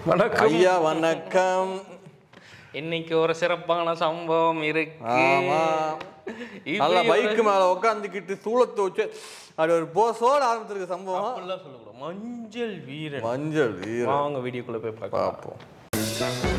வணக்கம் ஐயா வணக்கம் இன்னைக்கு ஒரு சிறப்பான சம்பவம் இருக்கு ஆமா இப்படி நல்ல ஒரு- பைக்கு மேல உட்காந்துக்கிட்டு சூளத்தை வச்சு அப்படி ஒரு போஸோட ஆரம்பிச்சிருக்க சம்பவம் அப்படிலாம் சொல்லக்கூடாது மஞ்சள் வீரன் மஞ்சள் வீரன் வாங்க வீடியோக்குள்ள போய் பார்க்கலாம் பார்ப்போம்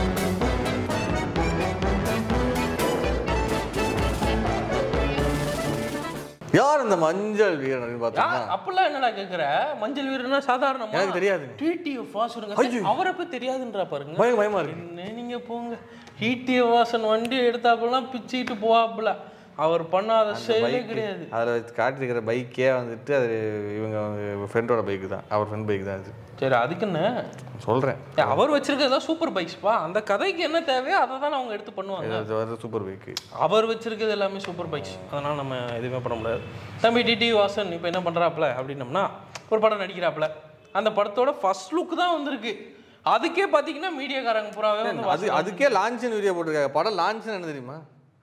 யார் இந்த மஞ்சள் வீரன் அப்படின்னு யா, பார்த்தோம்னா அப்படிலாம் என்னடா கேக்குற மஞ்சள் வீரனா சாதாரணமா எனக்கு தெரியாதுங்க. டிடிஎஃப் வாசனுங்க அவரை போய் தெரியாதுன்றா பாருங்க பயங்க பயமா இருக்கு என்ன நீங்க போங்க டிடிஎஃப் வாசன் வண்டி எடுத்தாப்பெல்லாம் பிச்சுக்கிட்டு போவாப்புல அவர் பண்ணாத செயலே கிடையாது அதில் காட்டிருக்கிற பைக்கே வந்துட்டு அது இவங்க ஃப்ரெண்டோட பைக்கு தான் அவர் ஃப்ரெண்ட் பைக் தான் அது சரி அதுக்கு என்ன சொல்கிறேன் ஏய், அவர் வச்சிருக்கிறதெல்லாம் சூப்பர் பைக்ஸ்ப்பா அந்த கதைக்கு என்ன தேவையோ அதை தான் அவங்க எடுத்து பண்ணுவாங்க இது வர சூப்பர் பைக்கு அவர் வச்சிருக்கிறது எல்லாமே சூப்பர் பைக்ஸ் அதனால் நம்ம எதுவுமே பண்ண முடியாது தம்பி டிடி வாசன் இப்போ என்ன பண்ணுறாப்புல அப்படின்னம்னா ஒரு படம் நடிக்கிறாப்புல அந்த படத்தோட ஃபர்ஸ்ட் லுக் தான் வந்திருக்கு அதுக்கே பார்த்தீங்கன்னா மீடியாக்காரங்க பூராவே வந்து அது அதுக்கே லான்ச்னு வீடியோ போட்டிருக்காங்க படம் லான்ச்னு என்ன தெரியுமா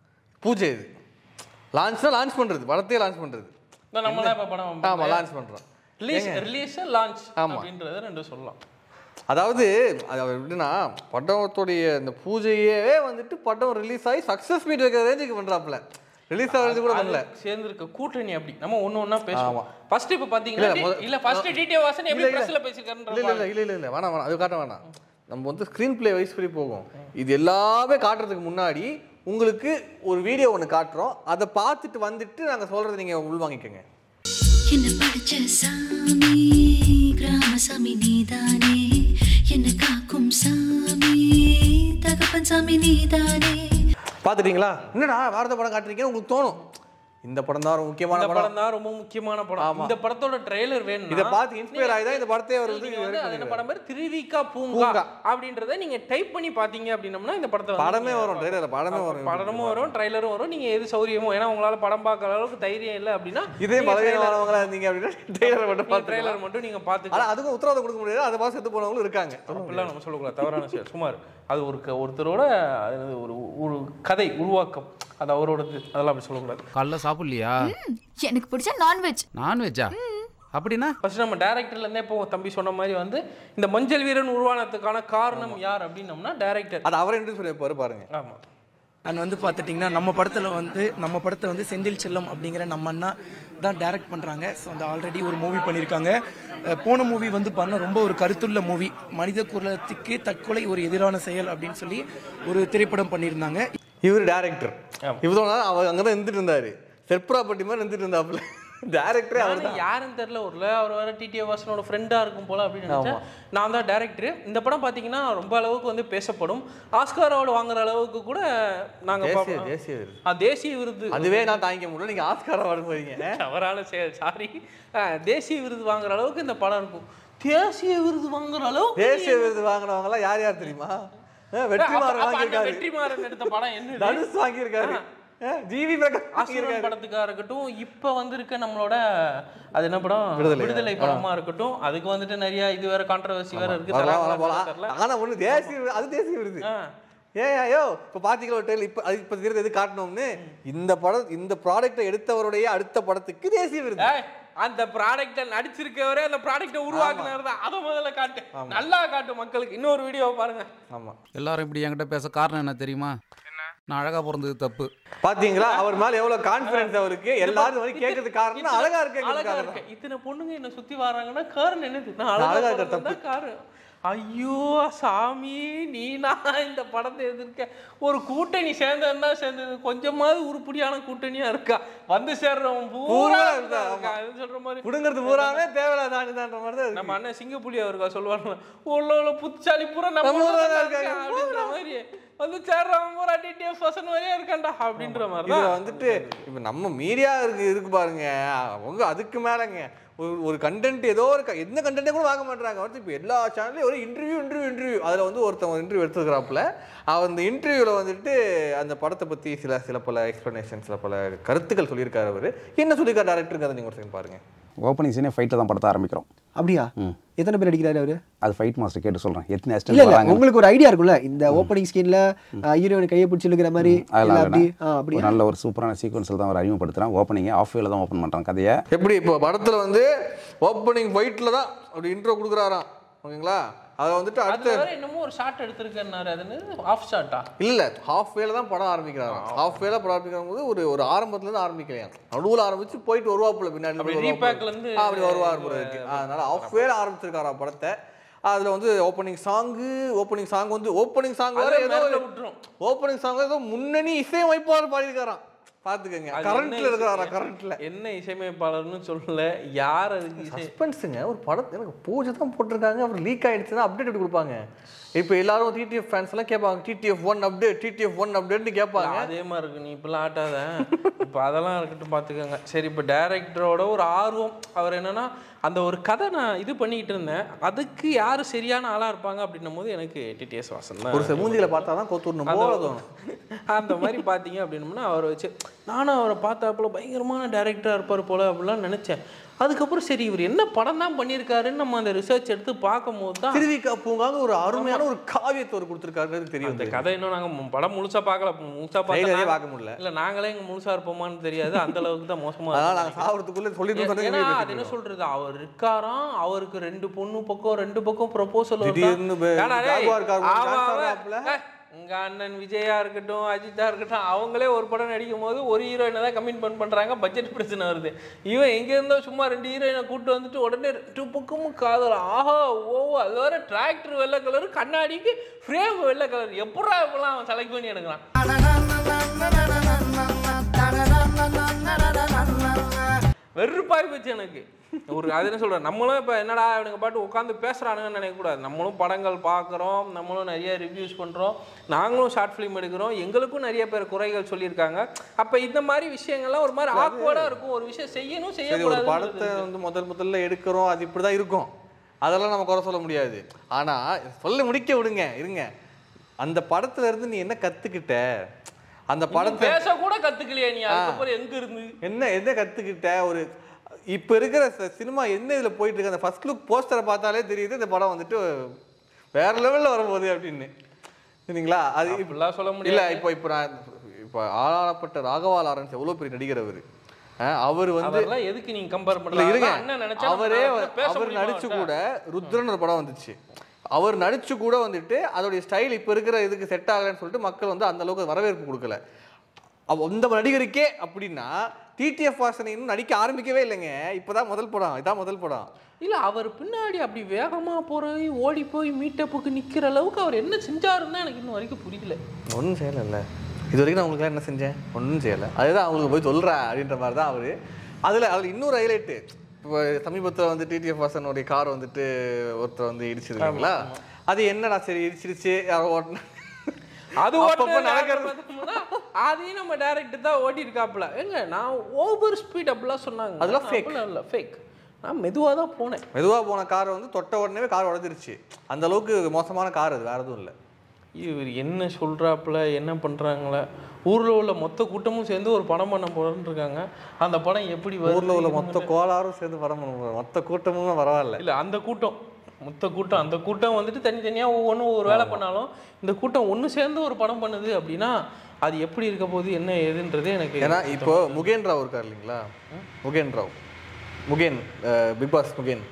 பூஜை இது லான்ச்னா லான்ச் பண்ணுறது படத்தையே லான்ச் பண்ணுறது இந்த நம்மளாம் இப்போ படம் ஆமாம் லான்ச் பண்ணுறோம் ரிலீஸ் ரிலீஸ் லான்ச் ஆமா. அப்படின்றத ரெண்டு சொல்லலாம் அதாவது அது அவர் எப்படின்னா படத்துடைய இந்த பூஜையே வந்துட்டு படம் ரிலீஸ் ஆகி சக்ஸஸ் மீட் வைக்கிற ரேஞ்சுக்கு பண்ணுறாப்புல ரிலீஸ் ஆகிறது கூட பண்ணல சேர்ந்துருக்க கூட்டணி அப்படி நம்ம ஒண்ணு ஒண்ணா பேசுவோம் ஆமா. ஃபர்ஸ்ட் இப்போ பார்த்தீங்கன்னா இல்ல, முத- இல்ல ஃபர்ஸ்ட் டிடி வாசன் எப்படி இல்ல, இல்ல. பிரஸ்ல இல்லை பேசியிருக்காருன்ற இல்லை இல்லை இல்லை இல்லை வேணாம் வேணாம் அது காட்ட வேணாம் நம்ம வந்து ஸ்க்ரீன் ப்ளே வைஸ் படி போகும் இது எல்லாமே காட்டுறதுக்கு முன்னாடி உங்களுக்கு ஒரு வீடியோ ஒன்று காட்டுறோம் அதை பார்த்துட்டு வந்துட்டு நாங்கள் சொல்கிறத நீங்கள் உள்வாங்கிக்கோங்க என்ன படிச்ச சாமி கிராம சாமி நீதானே என்ன காக்கும் சாமி தகப்பன் சாமி நீதானே பார்த்துட்டீங்களா என்னடா வாரத படம் காட்டுறீங்கன்னு உங்களுக்கு தோணும் இந்த படம் தான் ரொம்ப முக்கியமான இந்த படம் படம் தான் ரொம்ப முக்கியமான படம் இந்த படத்தோட ட்ரெய்லர் வேணும் இதை பார்த்து இன்ஸ்பயர் ஆகி தான் இந்த படத்தையே அவர் வந்து நீங்க வந்து அது என்ன படம் பேர் திருவிக்கா பூங்கா பூங்கா. அப்படின்றத நீங்க டைப் பண்ணி பாத்தீங்க அப்படின்னம்னா இந்த படத்தை வந்து படமே நீங்க வரும் ட்ரெய்லர் படமே வரும் படமும் வரும் ட்ரைலரும் வரும் நீங்க எது சௌரியமோ ஏன்னா உங்களால படம் பார்க்கற அளவுக்கு தைரியம் இல்லை அப்படின்னா இதே பலவீனமானவங்களா இருந்தீங்க அப்படின்னா ட்ரெய்லர் மட்டும் பார்த்து ட்ரைலர் மட்டும் நீங்க பாத்துக்கலாம் ஆனால் அதுக்கும் உத்தரவாதம் கொடுக்க முடியாது அதை பார்த்து செத்து போனவங்களும் இருக்காங்க அப்படிலாம் நம்ம சொல்லக்கூடாது தவறான செயல் சுமார் அது ஒரு க- ஒருத்தரோட அது ஒரு ஒரு கதை உருவாக்கம் அது அவரோடது அதெல்லாம் அப்படி சொல்லக்கூடாது காலைல சாப்பிடலையா எனக்கு பிடிச்ச நான்வெஜ் நான்வெஜ்ஜா அப்படின்னா ஃபர்ஸ்ட் நம்ம டேரக்டர்ல இருந்தே இப்போ தம்பி சொன்ன மாதிரி வந்து இந்த மஞ்சள் வீரன் உருவானதுக்கான காரணம் யார் அப்படின்னம்னா டேரக்டர் அது அவரை இன்ட்ரடியூஸ் பண்ணி வைப்பாரு பாருங்க ஆமா அண்ட் வந்து பார்த்துட்டிங்கன்னா நம்ம படத்தில் வந்து நம்ம படத்தை வந்து செந்தில் செல்லம் அப்படிங்கிற நம்ம அண்ணா தான் டைரக்ட் பண்ணுறாங்க ஸோ அந்த ஆல்ரெடி ஒரு மூவி பண்ணியிருக்காங்க அஹ் போன மூவி வந்து பண்ண ரொம்ப ஒரு கருத்துள்ள மூவி மனித குலத்துக்கு தற்கொலை ஒரு எதிரான செயல் அப்படின்னு சொல்லி ஒரு திரைப்படம் பண்ணியிருந்தாங்க இவர் டேரக்டர் இவ்வளோ நாள் அவர் அங்கே தான் இருந்துட்டு இருந்தாரு செட் ப்ராப்பர்ட்டி மாதிரி இருந்துட்டு இருந்தாப்புல டேரக்டரே அவர் நானும் யாருன்னு தெரியல ஒரு அவர் வேற டிடிஏ வாசனோட ஃப்ரெண்டா இருக்கும் போல அப்படின்னு நினைச்சேன் நான் தான் டேரக்டர் இந்த படம் பாத்தீங்கன்னா ரொம்ப அளவுக்கு வந்து பேசப்படும் ஆஸ்கார் அவார்டு வாங்குற அளவுக்கு கூட நாங்க தேசிய பார்ப்போம். தேசிய விருது ஆ, தேசிய விருது அதுவே நான் தாங்கிக்க முடியல நீங்க ஆஸ்கார் அவார்டு போறீங்க தவறான செயல் சாரி தேசிய விருது வாங்குற அளவுக்கு இந்த படம் இருக்கும் தேசிய விருது வாங்குற அளவுக்கு தேசிய விருது வாங்கினவங்க எல்லாம் யார் யார் தெரியுமா அஹ் வெற்றிமாறன் அப்ப- அப்ப அந்த வாங்கியிருக்காரு வெற்றிமாறன் எடுத்த படம் என்ன தனுஷ் வாங்கியிருக்காரு அஹ் ஜிவி பிரகாஷ் அசுரன் வாங்கியிருக்காரு படத்துக்கா இருக்கட்டும் இப்ப வந்திருக்க நம்மளோட அது என்ன படம் விடுதலை. விடுதலை படமா இருக்கட்டும் அதுக்கு வந்துட்டு நிறைய இது வேற கான்ட்ரவர்சி வேற இருக்கு வரலாம் தரலாம் வரலாம் தெரியல. போலாம் ஆனா ஒண்ணு தேசிய விருது அது தேசிய விருது ஆ. ஏ ஐயோ இப்ப பாத்தீங்களா ஒரு trailer, இப்ப அது இப்ப தெரியுது எது காட்டணும்னு இந்த படம் இந்த ப்ராடக்ட்டை எடுத்தவருடைய அடுத்த படத்துக்கு தேசிய விருது ஏய், அந்த ப்ராடக்ட நடிச்சிருக்கவரே அந்த ப்ராடக்ட உருவாக்குனாரு தான் அதை முதல்ல காட்டு நல்லா காட்டு மக்களுக்கு இன்னொரு வீடியோ பாருங்க ஆமா எல்லாரும் இப்படி என்கிட்ட பேச காரணம் என்ன தெரியுமா நான் அழகா பிறந்தது தப்பு பாத்தீங்களா அவர் மேல எவ்வளவு கான்பிடன்ஸ் அவருக்கு எல்லாரும் வந்து கேட்கறது காரணம் அழகா அழகா இருக்க இருக்கு இத்தனை பொண்ணுங்க என்ன சுத்தி வராங்கன்னா காரணம் என்னது நான் அழகா அழகா இருக்க இருக்கிறது தான் காரணம் ஐயோ சாமி நீனா இந்த படத்தை எதிர்க்க ஒரு கூட்டணி சேர்ந்ததுன்னா சேர்ந்தது கொஞ்சமாவது உருப்படியான கூட்டணியா இருக்கா வந்து சேர்றவன் பூரா பூரா இருக்கா இருக்கா, அது சொல்ற மாதிரி புடுங்கிறது பூராமே தேவையில்லாதான்ற மாதிரி தான் இருக்கு. நம்ம அண்ணன் சிங்கப்புலி அவருக்கா சொல்லுவாங்க உள்ள உள்ள புத்திசாலி பூரா நம்ம நம்ம ஊர்ல ஊர்ல தான் இருக்காங்க. இருக்காங்க அப்படின்ற மாதிரி வந்து சேர்றவன் பூரா டிடிஎஃப் பர்சன் வரையா இருக்கான்டா அப்படின்ற மாதிரி இதுல தான் வந்துட்டு இப்ப நம்ம மீடியா இருக்கு இருக்கு பாருங்க அவங்க அதுக்கு மேலங்க ஒரு ஒரு கண்டென்ட் ஏதோ ஒரு க- எந்த கண்டென்ட்டே கூட வாங்க மாட்டாங்க வந்து இப்போ எல்லா சேனல்லையும் ஒரு இன்டர்வியூ இன்டர்வியூ இன்டர்வியூ அதில் வந்து ஒருத்தன் ஒரு இன்டர்வியூ எடுத்துக்கிறாப்புல அவர் அந்த இன்டர்வியூவில் வந்துட்டு அந்த படத்தை பற்றி சில சில பல எக்ஸ்ப்ளனேஷன் சில பல கருத்துக்கள் சொல்லியிருக்காரு அவர் என்ன சொல்லியிருக்காரு டேரக்டருக்கு அதை நீங்கள் ஒரு second பாருங்க ஓப்பனிங் சீனே ஃபைட்டில் தான் படத்தை ஆரம்பிக்கிறோம் அப்படியா எத்தனை பேர் அடிக்கிறாரு அவரு அது ஃபைட் மாஸ்டர் கேட்டு சொல்கிறேன் எத்தனை இல்ல அசிஸ்டன்ட் இல்ல வராங்க உங்களுக்கு ஒரு ஐடியா இருக்கும்ல இந்த ஓப்பனிங் ஸ்கிரீன்ல ஹீரோயின் கையை பிடிச்சி இழுக்கிற மாதிரி இல்ல அதெல்லாம் அப்படி வேணாம். ஆ, ஒரு அப்படியா நல்ல ஒரு சூப்பரான சீக்வன்ஸில் தான் அவர் அறிமுகப்படுத்துகிறான் ஓப்பனிங்கை ஆஃப் வேல தான் ஓப்பன் பண்ணுறான் கதையை எப்படி இப்போ படத்தில் வந்து ஓப்பனிங் ஒயிட்டில் தான் அப்படி இன்ட்ரோ கொடுக்குறாராம் ஓகேங்களா அதை வந்துட்டு அடுத்த அதுல வேற என்னமோ ஒரு ஷாட் எடுத்திருக்கேன்னாரு அது ஆஃப் ஷாட்டா இல்ல இல்ல ஹாஃப் வேல தான் படம் ஆரம்பிக்கிறாங்க ஹாஃப் வேல படம் ஆரம்பிக்கும் போது ஒரு ஒரு ஆரம்பத்துல இருந்து ஆரம்பிக்கலையா நடுவுல ஆரம்பிச்சு போயிட்டு வருவாப்புல பின்னாடி அப்படி வருவாப்புல. repackல இருந்து ஆ, அப்படி வருவார் போல இருக்கு அதனால ஹாஃப் வேல ஆரம்பிச்சிருக்காரா படத்தை அதுல வந்து ஓப்பனிங் சாங்கு ஓப்பனிங் சாங் வந்து ஓப்பனிங் சாங் வேற அதுல ஏதோ மிரள விட்டுரும். ஓப்பனிங் சாங் ஏதோ முன்னணி இசையமைப்பாளர் பாடியிருக்காராம் பாத்துக்கங்க அது கரண்ட்ல என்ன இருக்கிறாரா இசை- கரண்ட்ல என்ன இசையமைப்பாளர்னு சொல்லல யார் அதுக்கு இசை சஸ்பென்ஸுங்க ஒரு படத்தை எனக்கு பூஜை தான் போட்டிருக்காங்க அப்புறம் லீக் ஆயிடுச்சுன்னா அப்டேட் எப்படி கொடுப்பாங்க இப்போ எல்லாரும் டிடிஎஃப் ஃபேன்ஸ் எல்லாம் கேட்பாங்க TTF one update TTF one அப்டேட்னு கேட்பாங்க அதே மாதிரி இருக்கு நீ இப்பெல்லாம் ஆட்டாத இப்போ அதெல்லாம் இருக்கட்டும் பார்த்துக்கோங்க சரி இப்போ டேரக்டரோட ஒரு ஆர்வம் அவர் என்னன்னா அந்த ஒரு கதை நான் இது பண்ணிக்கிட்டு இருந்தேன் அதுக்கு யார் சரியான ஆளாக இருப்பாங்க அப்படின்னும் போது எனக்கு டிடிஎஸ் வாசன் தான் ஒரு சில மூஞ்சிகளை பார்த்தா தான் கொத்துடணும் போல தோணும் அந்த மாதிரி பார்த்தீங்க அப்படின்னம்னா அவரை வச்சு நானும் அவரை பார்த்தாப்புல பயங்கரமான டேரக்டராக இருப்பார் போல அப்படிலாம் நினச்சேன் அதுக்கப்புறம் சரி இவர் என்ன படம் தான் பண்ணியிருக்காருன்னு நம்ம அந்த ரிசர்ச் எடுத்து பார்க்கும்போது தான் திருவிக்கா பூங்காங்க ஒரு அருமையான ஒரு காவியத்தை ஒரு கொடுத்துருக்காருன்னு தெரியும் அந்த கதை இன்னும் நாங்கள் படம் முழுசா பார்க்கல முழுசா ட்ரெய்லரே பார்த்தா பார்க்க முடியல இல்ல நாங்களே இங்க முழுசா இருப்போமான்னு தெரியாது அந்த அளவுக்கு தான் மோசமா அதனால இருக்கு. நாங்க சாவறதுக்குள்ள சொல்லிட்டு ஏ- ஏன்னா அது சொன்னது என்ன சொல்றது அவர் இருக்காராம் அவருக்கு ரெண்டு பொண்ணு பக்கம் ரெண்டு பக்கம் ப்ரொபோசல் திடீர்னு பே- Jaguar car கொஞ்சம் dance ஆடுறாப்புல. உங்க அண்ணன் விஜயா இருக்கட்டும் அஜித்தா இருக்கட்டும் அவங்களே ஒரு படம் நடிக்கும் போது ஒரு ஹீரோயினை தான் கமிட்மெண்ட் பண்றாங்க பட்ஜெட் பிரச்சனை வருது இவன் எங்க இருந்தோ சும்மா ரெண்டு ஹீரோயினை கூட்டு வந்துட்டு உடனே ரெண்டு பக்கமும் காதல் ஆஹா ஓ அது வேற டிராக்டர் வெள்ளை கலர் கண்ணாடிக்கு ஃப்ரேம் வெள்ளை கலர் எப்படா இப்பெல்லாம் அவன் செலக்ட் பண்ணி எடுக்கிறான் வெறுப்பாய் போச்சு எனக்கு ஒரு அது என்ன சொல்கிறேன் நம்மளும் இப்போ என்னடா இவனுங்க பாட்டு உட்காந்து பேசுகிறானுங்கன்னு நினைக்கக்கூடாது நம்மளும் படங்கள் பார்க்குறோம் நம்மளும் நிறைய ரிவ்யூஸ் பண்ணுறோம் நாங்களும் ஷார்ட் ஃபிலிம் எடுக்கிறோம் எங்களுக்கும் நிறைய பேர் குறைகள் சொல்லியிருக்காங்க அப்போ இந்த மாதிரி விஷயங்கள்லாம் ஒரு மாதிரி ஆக்வர்டாக இருக்கும் ஒரு விஷயம் செய்யணும் சரி ஒரு செய்யக்கூடாது படத்தை வந்து முதல் முதல்ல எடுக்கிறோம் அது இப்படிதான் இருக்கும் அதெல்லாம் நம்ம குறை சொல்ல முடியாது ஆனா சொல்ல முடிக்க விடுங்க இருங்க அந்த படத்துல இருந்து நீ என்ன கத்துக்கிட்ட அந்த படத்தை பேச கூட கத்துக்கலையா நீ அதுக்கப்புறம் எங்க இருந்து என்ன என்ன கத்துக்கிட்ட ஒரு இப்ப இருக்கிற ச- சினிமா என்ன இதுல போயிட்டு இருக்கு அந்த ஃபர்ஸ்ட் லுக் போஸ்டரை பார்த்தாலே தெரியுது இந்த படம் வந்துட்டு வேற லெவல்ல வரப்போகுது அப்படின்னு சரிங்களா அது இப்ப- அப்படிலாம் சொல்ல இல்ல முடியாது இப்போ இப்போ நான் இப்போ ஆளாளப்பட்ட ராகவா லாரன்ஸ் எவ்வளவு பெரிய நடிகர் அவரு அஹ் அவர் வந்து அவரெல்லாம் எதுக்கு நீங்க கம்பேர் இல்ல பண்றீங்க இருங்க அண்ணன் நினைச்சா நம்ம அவரே நாளைக்கு பேச அவர் முடியுமா நடிச்சு அவர்ட்ட? கூட ருத்ரன் ஒரு படம் வந்துச்சு அவர் நடிச்சு கூட வந்துட்டு அதோடைய ஸ்டைல் இப்ப இருக்கிற இதுக்கு செட் ஆகலைன்னு சொல்லிட்டு மக்கள் வந்து அந்த அளவுக்கு வரவேற்பு கொடுக்கல அப்ப அந்த நடிகருக்கே அப்படின்னா டிடிஎஃப் வாசனை இன்னும் நடிக்க ஆரம்பிக்கவே இல்லைங்க இப்பதான் முதல் படம் இதான் முதல் படம் இல்ல அவர் பின்னாடி அப்படி வேகமா போய் ஓடி போய் மீட்டப்புக்கு நிக்கிற அளவுக்கு அவர் என்ன செஞ்சாருன்னு தான் எனக்கு இன்னும் வரைக்கும் புரியல ஒன்றும் செய்யலைல்ல இது வரைக்கும் நான் உங்களுக்கு என்ன செஞ்சேன் ஒன்றும் செய்யலை அதுதான் அவங்களுக்கு போய் சொல்கிறேன் அப்படின்ற மாதிரி தான் அவர் அதில் அதில் இன்னொரு ஹைலைட்டு இப்போ சமீபத்தில் வந்து டிடிஎஃப் வாசனுடைய கார் வந்துட்டு ஒருத்தர் வந்து இடிச்சிருக்கீங்களா அது என்னடா சரி இடிச்சிருச்சு யாரோ ஓட்டின அது அப்பப்ப ஓட்டுறது நடக்கிறது. பார்த்தோம்னா, அதையும் நம்ம டேரக்டர் தான் ஓட்டி இருக்காப்புல ஏங்க நான் ஓவர் ஸ்பீட் அப்படிலாம் சொன்னாங்க அதெல்லாம் நான் fake. அப்படிலாம் இல்ல ஃபேக் நான் மெதுவா தான் போனேன் மெதுவாக போன காரை வந்து தொட்ட உடனே கார் உடஞ்சிருச்சு அந்த அளவுக்கு மோசமான கார் அது வேற எதுவும் இல்லை இவர் என்ன சொல்றாப்புல என்ன பண்றாங்களே ஊர்ல உள்ள மொத்த கூட்டமும் சேர்ந்து ஒரு படம் பண்ண போறோம்னு இருக்காங்க அந்த படம் எப்படி வருது ஊரில் உள்ள என்ன மொத்த கோளாரும் சேர்ந்து படம் பண்ண போகிறோம் மொத்த கூட்டமும் பரவாயில்ல இல்ல அந்த கூட்டம் மொத்த கூட்டம் அந்த கூட்டம் வந்துட்டு தனித்தனியா ஒவ்வொன்றும் ஒரு வேலை பண்ணாலும் இந்த கூட்டம் ஒண்ணு சேர்ந்து ஒரு படம் பண்ணுது அப்படின்னா அது எப்படி இருக்க போகுது என்ன ஏதுன்றது எனக்கு ஏன்னா இப்போ முகேன் ராவ் இருக்கார் இல்லைங்களா முகேன் ராவ் முகேன் பிக் பாஸ் முகேன்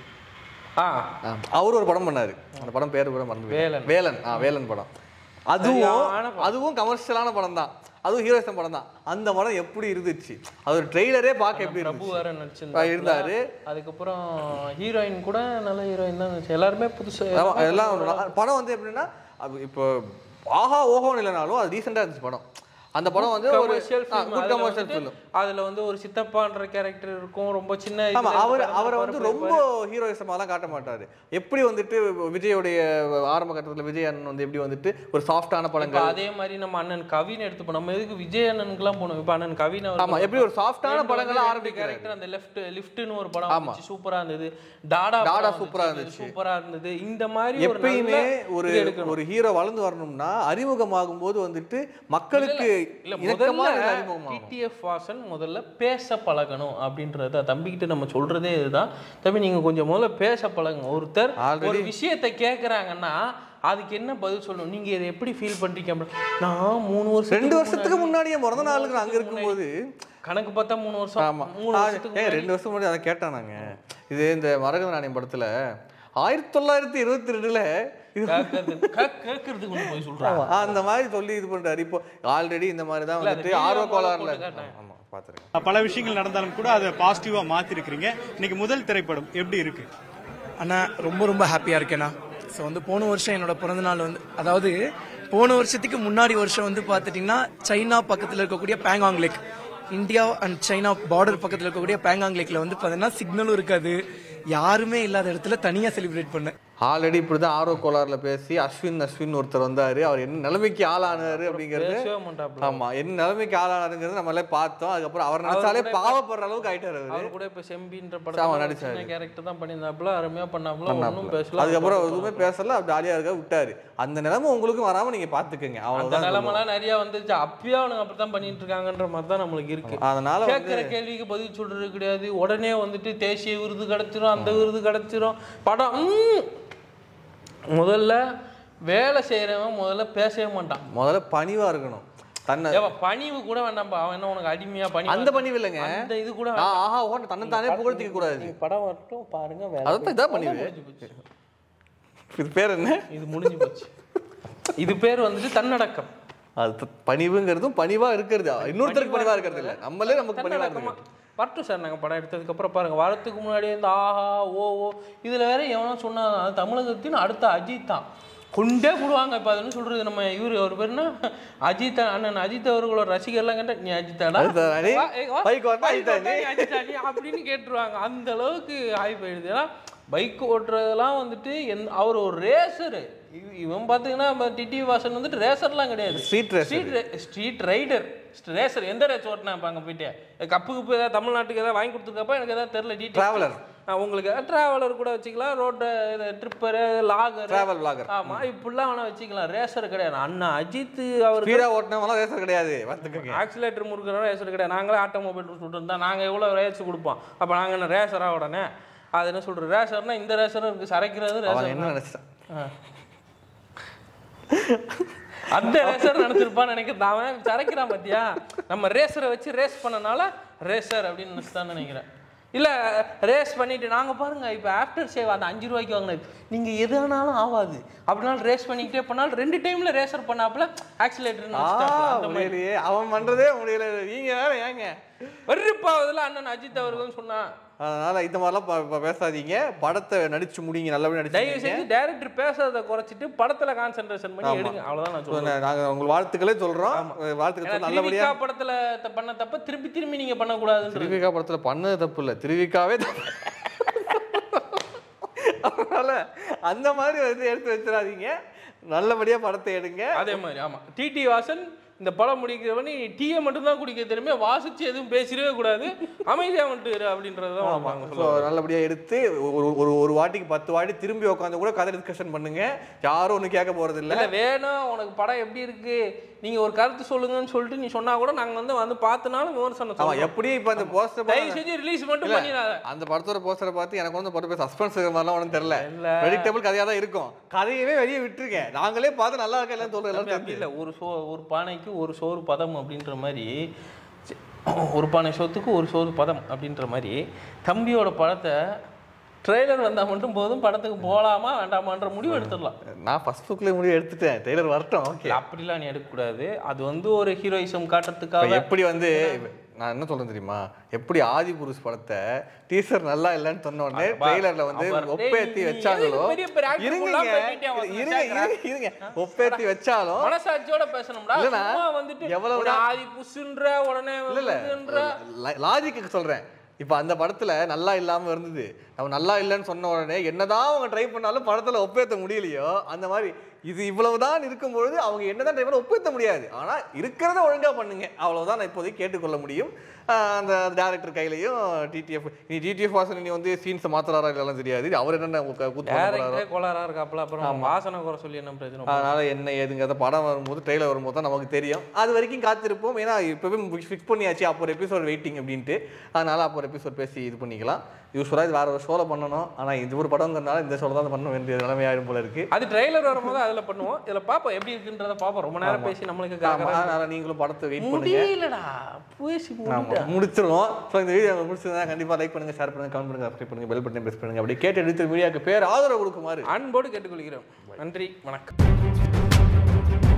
ஆ அவர் ஒரு படம் பண்ணாரு அந்த படம் பேர் கூட மறந்து போயிட்டேன். வேலன். வேலன் ஆ வேலன் படம் அதுவும் சரியான படம். அதுவும் கமர்ஷியலான படம் தான் அதுவும் ஹீரோயிசம் படம் தான் அந்த படம் எப்படி இருந்துச்சு அது ஒரு ட்ரெய்லரே பார்க்க எப்படி பிரபு இருந்துச்சு வேற ஆ, நடிச்சிருந்தாரு இருந்தாரு அதுக்கப்புறம் ஹீரோயின் கூட நல்ல ஹீரோயின் தான் இருந்துச்சு எல்லாருமே புதுசு ஆமா, எல்லாம் ஒரு நா- படம் வந்து எப்படின்னா அது இப்போ ஆஹா ஓஹோன்னு இல்லைனாலும் அது ரீசெண்டாக இருந்துச்சு படம் அந்த படம் வந்து ஒரு கமர்ஷியல் குட் கமர்ஷியல் ஃபிலிம் அதுல வந்து ஒரு சித்தப்பான்ற கேரக்டர் இருக்கும் ரொம்ப சின்ன ஆமா இதுல அவர் இருந்து அவரை பிறந்து வந்து பிறப்பு ரொம்ப ஹீரோயிசமாலாம் காட்ட மாட்டாரு எப்படி வந்துட்டு விஜயோடைய ஆரம்ப கட்டத்துல விஜய் அண்ணன் வந்து எப்படி வந்துட்டு ஒரு சாஃப்டான இப்ப படங்கள் அதே மாதிரி நம்ம அண்ணன் கவின் எடுத்துப்போம் நம்ம எதுக்கு விஜய் அண்ணனுக்குலாம் போனோம் இப்ப அண்ணன் கவின் அவர் ஆமா எப்படி ஒரு சாஃப்டான படங்களா ஆரம்பிக்கிறாரு கேரக்டர் அந்த லெஃப்ட் லிஃப்ட்னு ஒரு படம் ஆமா. வந்துச்சு சூப்பரா இருந்தது டாடா டாடா படம் சூப்பரா வந்துச்சு, இருந்துச்சு. சூப்பரா இருந்தது இந்த மாதிரி ஒரு எப்பயுமே நல்ல ஒரு இது எடுக்கணும். ஒரு ஹீரோ வளர்ந்து வரணும்னா அறிமுகமாகும் போது வந்துட்டு மக்களுக்கு இல்ல இணக்கமா முதல்ல இது அறிமுகமாகும் டிடிஎஃப் வாசன் முதல்ல பேச பழகணும் அப்படின்றத தம்பிக்கிட்ட நம்ம சொல்றதே இதுதான் தம்பி நீங்க கொஞ்சம் முதல்ல பேச பழகுங்க ஒருத்தர் Already- ஒரு விஷயத்தை கேக்குறாங்கன்னா அதுக்கு என்ன பதில் சொல்லணும் நீங்க இதை எப்படி ஃபீல் பண்றீங்க அப்படி நான் மூணு வருஷம் ரெண்டு வருஷத்துக்கு முன்னாடி என் பிறந்த நாளுக்கு அங்க இருக்கும்போது கணக்கு பார்த்தா மூணு வருஷம் ஆமா மூணு ஆ, வருஷத்துக்கு ஏன் முன்னாடி ரெண்டு வருஷம் முன்னாடி அதை கேட்டான் நாங்க இது இந்த மரகத நாணயம் படத்துல ஆயிரத்தி தொள்ளாயிரத்தி இருபத்தி ரெண்டுல இது கேட்கறது- கே- கேட்கறதுக்கு ஒண்ணு போய் சொல்றாங்க ஆமா, அந்த மாதிரி சொல்லி இது பண்றாரு இப்போ ஆல்ரெடி இந்த மாதிரி தான் இல்ல, அது வந்துட்டு video ஆர்வ முதல்ல கோளாறுல போட்டு காட்டேன். ஆமா பாத்துருக்கேன் பல விஷயங்கள் நடந்தாலும் கூட அதை பாசிட்டிவா மாத்திருக்கிறீங்க இன்னைக்கு முதல் திரைப்படம் எப்படி இருக்கு அண்ணா ரொம்ப ரொம்ப ஹாப்பியாக இருக்கேண்ணா ஸோ வந்து போன வருஷம் என்னோட பிறந்த நாள் வந்து அதாவது போன வருஷத்துக்கு முன்னாடி வருஷம் வந்து பார்த்துட்டிங்கன்னா சைனா பக்கத்தில் இருக்கக்கூடிய Pangong lake India and China border பக்கத்தில் இருக்கக்கூடிய பேங்காங் லேக்கில் வந்து பார்த்தீங்கன்னா சிக்னலும் இருக்காது யாருமே இல்லாத இடத்துல தனியாக செலிப்ரேட் பண்ணேன் ஆல்ரெடி இப்படிதான் ஆர்வ கோளாறுல பேசி அஸ்வின் அஸ்வின் ஒருத்தர் வந்தாரு அவர் என்ன நிலைமைக்கு ஆளானாரு அப்படிங்கிறது பேசவே மாட்டாப்புல. ஆமா என்ன நிலைமைக்கு ஆளானாருங்கிறது நம்மளே பார்த்தோம் அதுக்கப்புறம் அவர் நினைச்சாலே கூட பாவப்படுற அளவுக்கு ஆயிட்டாரு அவரு அவர் கூட இப்ப செம்பின்ற ஆமா, படத்துல நடிச்சாரு. சின்ன கேரக்டர் தான் பண்ணியிருந்தாப்புல அருமையா பண்ணாப்புல ஒன்றும் பேசல அதுக்கப்புறம் எதுவுமே பேசல அப்படி ஜாலியா இருக்க விட்டாரு அந்த நிலைமை உங்களுக்கும் வராம நீங்க பாத்துக்கங்க அந்த அவ்வளவுதான் சொல்லுவேன். நிலைமெல்லாம் நிறைய வந்துச்சு அப்பயே அவனுங்க அப்படித்தான் பண்ணிட்டு இருக்காங்கன்ற மாதிரி தான் நம்மளுக்கு இருக்கு அதனால வந்து கேட்கிற கேள்விக்கு பதில் சொல்றது கிடையாது உடனே வந்துட்டு தேசிய விருது கிடைச்சிரும் அந்த விருது கிடைச்சிரும் படம் ம். முதல்ல வேலை செய்யறவன் முதல்ல பேசவே மாட்டான் முதல்ல பணிவா இருக்கணும் தன்னை ஏவா பணிவு கூட வேண்டாம்பா அவன் என்ன உனக்கு அடிமையா பணி அந்த பணிவு இல்லைங்க அந்த இது கூட நான் ஆஹா ஓட்ட தன்னை தானே புகழ்த்திக்க கூடாது நீங்க படம் வரட்டும் பாருங்க வேலை அதான் இதான் பணிவு முடிஞ்சு போச்சு. இது பேர் என்ன இது முடிஞ்சு போச்சு இது பேர் வந்துட்டு தன்னடக்கம் அது த- பணிவுங்கிறதும் பணிவா இருக்கிறது இன்னொருத்தருக்கு பணிவா இருக்கிறது இல்ல நம்மளே நமக்கு பணிவா தன்னடக்கமா இருக்கிறது வரட்டும் சார் நாங்கள் படம் எடுத்ததுக்கு அப்புறம் பாருங்க வரத்துக்கு முன்னாடி இந்த ஆஹா ஓ ஓ இதுல வேற எவனோ சொன்னா தமிழகத்தின் அடுத்த அஜித் தான் கொண்டே போடுவாங்க இப்போ அதுன்னு சொல்றது நம்ம இவரு அவர் பேருனா அஜித் அண்ணன் அஜித் அவர்களோட ரசிகர்லாம் கேட்டா நீ அஜித்தாடா அஜித்தா, நீ? வா, ஏய், வா. பைக் ஓட்டினா பைக் அஜித்தா ஓட்டினா நீ? நீ அஜித்தா நீ அப்படின்னு கேட்டுருவாங்க அந்த அளவுக்கு ஆகி போயிடுது ஏன்னா பைக் ஓட்டுறதெல்லாம் வந்துட்டு எந்த அவர் ஒரு ரேசரு இவன் பார்த்தீங்கன்னா டிடி வாசன் வந்துட்டு ரேசர்லாம் கிடையாது Street racer. Street street rider racer எந்த ரேஸ் ஓட்டினா இப்போ அங்கே போயிட்டு கப்புக்கு போய் ஏதாவது தமிழ்நாட்டுக்கு ஏதாவது வாங்கி கொடுத்துருக்கப்ப எனக்கு ஏதாவது தெரியல டீட்டெயில் Traveler. உங்களுக்கு ட்ராவலர் கூட வச்சுக்கலாம் road tripper vlogger Travel vlogger. ஆமா இப்படிலாம் வேணா வச்சுக்கலாம் ரேசர் கிடையாது அண்ணா அஜித் அவர் ஸ்பீடா ஓட்டினவங்களாம் ரேசர் கிடையாது பார்த்துக்கோங்க ஆக்சிலேட்டர் முறுக்கிறோம் ரேசர் கிடையாது நாங்களே ஆட்டோமொபைல் சொல்லிட்டு தான் நாங்கள் எவ்வளோ ரேஸ் கொடுப்போம் அப்போ நாங்கள் என்ன ரேசரா உடனே அது என்ன சொல்கிறோம் ரேசர்னா இந்த ரேசரும் இருக்குது சரைக்கிறது அவன் ரேசர் என்ன நினைச்சிட்டான் அந்த ரேசர் நினைச்சிருப்பான்னு நினைக்கிறேன் அவன் சரைக்கிறான் பாத்தியா நம்ம ரேசரை வச்சு ரேஸ் பண்ணனால ரேசர் அப்படின்னு நினைச்சுதான் நினைக்கிறேன் இல்ல ரேஸ் பண்ணிட்டு நாங்க பாருங்க இப்ப ஆஃப்டர் சேவ் அந்த அஞ்சு ரூபாய்க்கு வாங்கினது நீங்க எது ஆனாலும் ஆகாது அப்படினாலும் ரேஸ் பண்ணிக்கிட்டே பண்ணாலும் ரெண்டு டைம்ல ரேசர் பண்ணாப்புல ஆக்சிலேட்டர் ஆ முடியலையே அவன் பண்றதே முடியல நீங்க வேற ஏங்க வெறுப்பாவதுல அண்ணன் அஜித் அவர்கள் சொன்னா அதனால இந்த மாதிரிலாம் ப- ப- பேசாதீங்க படத்தை நடிச்சு முடிங்க நல்லபடியா தயவு நடிச்சு செஞ்சு டைரக்டர் பேசுறதை குறைச்சிட்டு படத்துல கான்சென்ட்ரேஷன் பண்ணி ஆமா. எடுங்க அவ்வளவுதான் நான் சொல்றேன் முடிங்க நாங்க உங்களுக்கு வாழ்த்துக்களே சொல்றோம் வாழ்த்துக்கள் ஏன்னா சொல்லி நல்லபடியா திருவிக்கா படத்துல த- பண்ண தப்ப திருப்பி திரும்பி நீங்க பண்ணக்கூடாதுன்றது திருவிக்கா படத்துல பண்ணது தப்பு இல்ல திருவிக்காவே தப்பு அதனால அந்த மாதிரி வந்து எடுத்து வச்சிடாதீங்க நல்லபடியா படத்தை எடுங்க அதே மாதிரி ஆமா டிடி வாசன் இந்த படம் முடிக்கிறவனி டீயை மட்டும் தான் குடிக்க தெரியுமே வாசிச்சு எதுவும் பேசிடவே கூடாது அமைதியா வந்துட்டு இரு அப்படின்றது தான் வாங்க ஸோ நல்லபடியா எடுத்து ஒரு ஒரு ஒரு வாட்டிக்கு பத்து வாட்டி திரும்பி உட்காந்து கூட கதை டிஸ்கஷன் பண்ணுங்க யாரும் ஒன்றும் கேட்க போறது இல்ல இல்ல வேணும் உனக்கு படம் எப்படி இருக்கு நீங்க ஒரு கருத்து சொல்லுங்கன்னு சொல்லிட்டு நீ சொன்னா கூட நாங்க வந்து வந்து பார்த்துனாலும் விமர்சனம் ஆமா சொல்றோம். எப்படி இப்ப அந்த போஸ்டர் தயவு செஞ்சு ரிலீஸ் மட்டும் பண்ணிடாத அந்த படத்தோட போஸ்டரை பார்த்து எனக்கு வந்து படம் போய் சஸ்பென்ஸ் இருக்கிற மாதிரிலாம் ஒன்றும் தெரியல இல்ல. ப்ரெடிக்டபிள் கதையா தான் இருக்கும் கதையவே வெளியே விட்டுருக்கேன் நாங்களே பார்த்து நல்லா இருக்கா இல்லைன்னு சொல்றோம் தம்பி, எல்லாரும் அப்படி தெரிஞ்சு இல்ல ஒரு சோ ஒரு பானைக்கு ஒரு சோறு பதம் அப்படின்ற மாதிரி சி- ஒரு பானை சோத்துக்கு ஒரு சோறு பதம் அப்படின்ற மாதிரி தம்பியோட படத்தை ட்ரெய்லர் வந்தா மட்டும் போதும் படத்துக்கு போலாமா வேண்டாமான்ற முடிவு எடுத்துடலாம் நான் ஃபர்ஸ்ட் லுக்ல முடிவு எடுத்துட்டேன் டெய்லர் வரட்டும் ஓகே இல்ல, அப்படிலாம் நீ எடுக்கக்கூடாது அது வந்து ஒரு ஹீரோயிசம் இப்ப காட்டுறதுக்காக எப்படி வந்து நான் என்ன சொல்றேன் தெரியுமா எப்படி ஆதி புருஷ் படத்தை டீசர் நல்லா இல்லைன்னு சொன்ன உடனே அப்பா, ட்ரெய்லர்ல வந்து அப்பா, ஒப்பேத்தி டேய், வச்சாங்களோ எதுக்கு பெரிய பெரிய actor இருங்க எல்லாம் போயிட்டே அவன் இருங்க இருங்க இருங்க ஒப்பேத்தி வச்சாலும் மனசாட்சியோட பேசணும்டா இல்லண்ணா, சும்மா வந்துட்டு எவ்வளவு உடனே தான் ஆதி புஷுன்ற உடனே இல்ல இல்ல இதுன்ற லாஜிக்கு சொல்றேன் இப்போ அந்த படத்துல நல்லா இல்லாம இருந்தது நம்ம நல்லா இல்லைன்னு சொன்ன உடனே என்னதான் அவங்க ட்ரை பண்ணாலும் படத்துல ஒப்பேத்த முடியலையோ அந்த மாதிரி இது இவ்வளவுதான் இருக்கும்பொழுது அவங்க என்னதான் ட்ரை பண்ண ஒப்பேத்த முடியாது ஆனா இருக்கிறத ஒழுங்கா பண்ணுங்க அவ்வளவுதான் நான் இப்போதைக்கு கேட்டுக்கொள்ள முடியும் ஆஹ் அந்த டேரக்டர் கையிலையும் டிடிஎஃப் நீ டிடிஎஃப் வாசன் நீ வந்து சீன்ஸை மாத்துறாரா இல்லைலாம் தெரியாது அவர் என்னென்ன கு- கூத்து பண்ண போறாரோ டேரக்டரே கோளாரா இருக்காப்ல அப்புறம் வாசனை குறை சொல்லி என்ன பிரச்சனை அதனால என்ன ஏதுங்கிறத படம் வரும்போது ட்ரெயிலர் வரும்போது தான் நமக்கு தெரியும் அது வரைக்கும் காத்திருப்போம் ஏன்னா இப்போவே ஃபிக்ஸ் பண்ணியாச்சு அப்போ ஒரு எபிசோட் வெயிட்டிங் அப்படின்ட்டு அதனால அப்போ ஒரு எபிசோட் பேசி இது பண்ணிக்கலாம் யூஸ்வலாக இது வேற ஒரு ஷோவில் பண்ணணும் ஆனால் இது ஒரு படங்கிறதுனால இந்த ஷோவில் தான் பண்ண வேண்டிய நிலைமையாயிரும் போல இருக்கு அது ட்ரெய்லர் வரும்போது அதுல பண்ணுவோம் இதுல பாப்போம் எப்படி இருக்குன்றத பாப்போம் ரொம்ப நேரம் பேசி நம்மளுக்கு ஆமா, கரகரன்னு அதனால நீங்களும் படத்தை வெயிட் பண்ணுங்க முடியலடா பேசி ஆமா, முடிடா முடிச்சிருவோம் ஸோ இந்த வீடியோ முடிச்சிருந்தா கண்டிப்பாக லைக் பண்ணுங்க ஷேர் பண்ணுங்க கமெண்ட் பண்ணுங்க சப்ஸ்கிரைப் பண்ணுங்க பெல் பட்டன் பிரஸ் பண்ணுங்க அப்படியே கேட்டு எடுத்து வீடியோக்கு பேர் ஆதரவு கொடுக்குமாறு அன்போடு கேட்டுக்கொள்கிறோம் நன்றி வணக்கம்